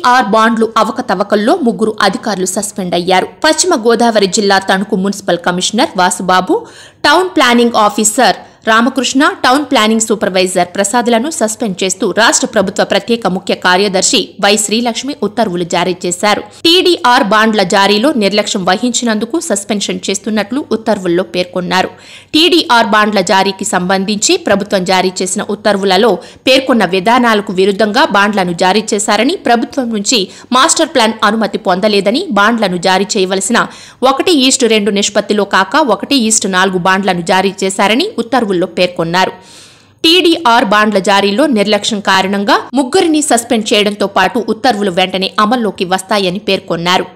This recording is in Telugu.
టీడీఆర్ బాండ్లు అవకతవకల్లో ముగ్గురు అధికారులు సస్పెండ్ అయ్యారు పశ్చిమ గోదావరి జిల్లా Tanuku municipal commissioner Vasubabu town planning officer Ramakrishna town planning supervisor ప్రసాద్లను సస్పెండ్ చేస్తూ రాష్ట్ర ప్రభుత్వ ప్రత్యేక ముఖ్య కార్యదర్శి వై శ్రీలక్ష్మి ఉత్తర్వులు జారీ చేశారు టీడీఆర్ బాండ్ల జారీలో నిర్లక్ష్యం వహించినందుకు సస్పెన్షన్ చేస్తున్నట్లు ఉత్తర్వుల్లో పేర్కొన్నారు టీడీఆర్ బాండ్ల జారీకి సంబంధించి ప్రభుత్వం జారీ చేసిన ఉత్తర్వులలో పేర్కొన్న విధానాలకు విరుద్ధంగా బాండ్లను జారీ చేశారని ప్రభుత్వం నుంచి మాస్టర్ ప్లాన్ అనుమతి పొందలేదని బాండ్లను జారీ చేయవలసిన ఒకటి ఈస్టు రెండు నిష్పత్తిలో కాక ఒకటి ఈస్టు నాలుగు బాండ్లను జారీ చేశారని ఉత్తర్వుల్లో పేర్కొన్నారు టీడీఆర్ బాండ్ల జారీలో నిర్లక్ష్యం కారణంగా ముగ్గురిని సస్పెండ్ చేయడంతో పాటు ఉత్తర్వులు వెంటనే అమల్లోకి వస్తాయని పేర్కొన్నారు